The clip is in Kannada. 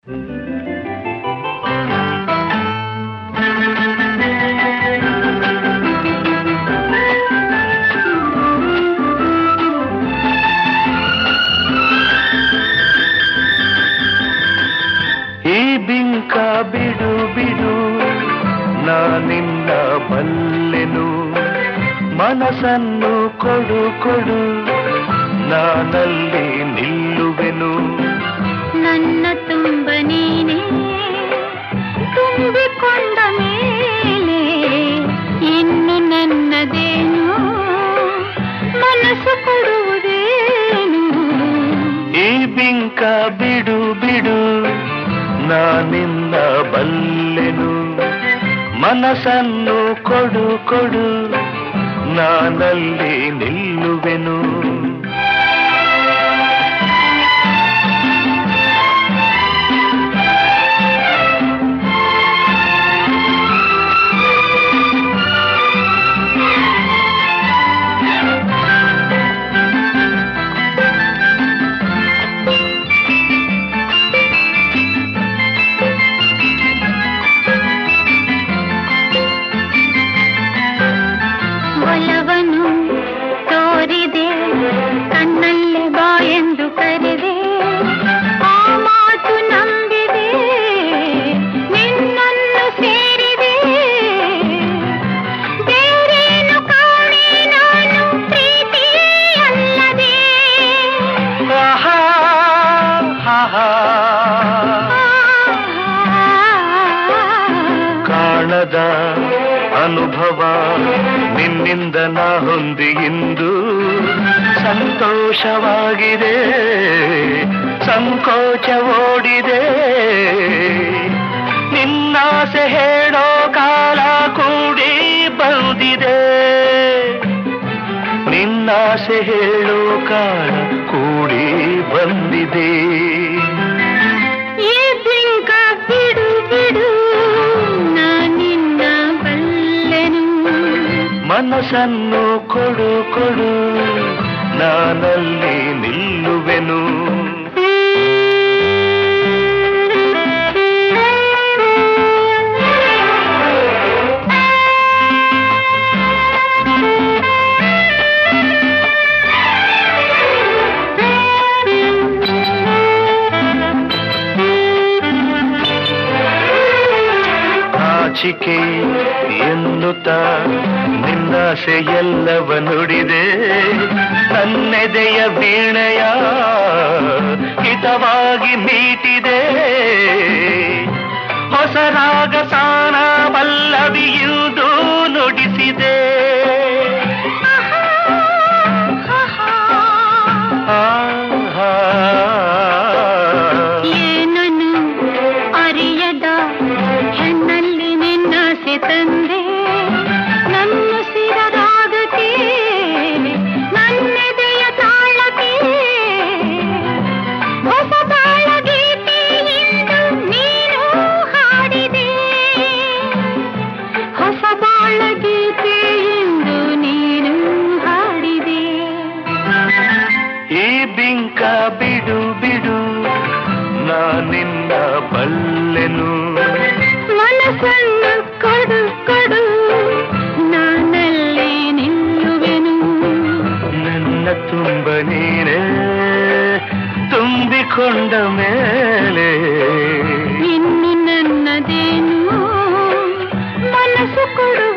ಈ ಬಿಂಕ ಬಿಡು ಬಿಡು ನಾ ನಿನ್ನ ಬಲ್ಲೆನು ಮನಸ್ಸನ್ನು ಕೊಡು ಕೊಡು ನಾನಲ್ಲಿ ನಿಲ್ಲುವೆನು ನನ್ನ ತುಂಬ ನೀನೇ ತುಂಬಿಕೊಂಡ ಮೇಲೆ ಇನ್ನು ನನ್ನದೇನು ಮನಸ್ಸು ಕೊಡುವುದೇನು ಈ ಬಿಂಕ ಬಿಡು ಬಿಡು ನಾ ನಿನ್ನ ಬಲ್ಲೆನು ಮನಸ್ಸನ್ನು ಕೊಡು ಕೊಡು ನಾನಲ್ಲಿ ನಿಲ್ಲುವೆನು ಒಲವನು ತೋರಿದೆ ಕಣ್ಣಲ್ಲಿ ಬಾ ಎಂದು ಕರೆದೆ ಆ ಮಾತು ನಂಬಿದೆ ನಿನ್ನನ್ನು ಸೇರಿದೆ ಬೇರೇನು ಕಾಣೆ ನಾನು ಪ್ರೀತಿ ಅಲ್ಲದೆ ಆಹಾ, ಆಹಾ. ಕಾಣದ ಅನುಭವ ನಿನ್ನಿಂದ ನಾ ಹೊಂದಿ ಇಂದು ಸಂತೋಷವಾಗಿದೆ ಸಂಕೋಚ ಓಡಿದೆ ನಿನ್ನಾಸೆ ಹೇಳೋ ಕಾಲ ಕೂಡಿ ಬಂದಿದೆ ನಿನ್ನಾಸೆ ಹೇಳೋ ಕಾಲ ಕೂಡಿ ಬಂದಿದೆ ಈ ಬಿಂಕ ಬಿಡು ಬಿಡು ನಾನಿನ್ನ ಬಲ್ಲೆನು ಮನಸ್ಸನ್ನು ಕೊಡು ಕೊಡು ನಾನಲ್ಲಿ ನಿಲ್ಲುವೆನು ನಾಚಿಕೆ ಎನ್ನುತ್ತ ನಿನ್ನಾಸೆ ಎಲ್ಲವ ನುಡಿದೆ ನನ್ನೆದೆಯ ವೀಣೆಯ ಹಿತವಾಗಿ ಮೀಟಿದೆ ಹೊಸ ರಾಗ ಸಾನ ಪಲ್ಲವಿಯುವುದು ನುಡಿಸಿದೆ ಆಹಾ. ಏನನು ಅರಿಯದ ಹೆಣ್ಣಲ್ಲಿ ನಿನ್ನಾಸೆ ತಂದೆ ನನ್ನ ಸಿರರಾಗಕ್ಕೆ ನನ್ನೆದೆಯ ತಾಳಕ್ಕೆ ಹೊಸ ಬಾಳ ಗೀತೆ ಎಂದು ನೀನು ಹಾಡಿದೆ ಹೊಸ ಬಾಳ ಗೀತೆ ಎಂದು ನೀನು ಹಾಡಿದೆ ಈ ಬಿಂಕ ಬಿಡು ಬಿಡು ನಾ ನಿನ್ನ ಬಲ್ಲೆನು ಮನಸ್ಸನ್ನು ಕೊಡು ಕೊಡು ನಾನಲ್ಲಿ ನಿಲ್ಲುವೆನು ನನ್ನ ತುಂಬ ನೀನೇ ತುಂಬಿಕೊಂಡ ಮೇಲೆ ಇನ್ನು ನನ್ನದೇನು ಮನಸ್ಸು ಕೊಡು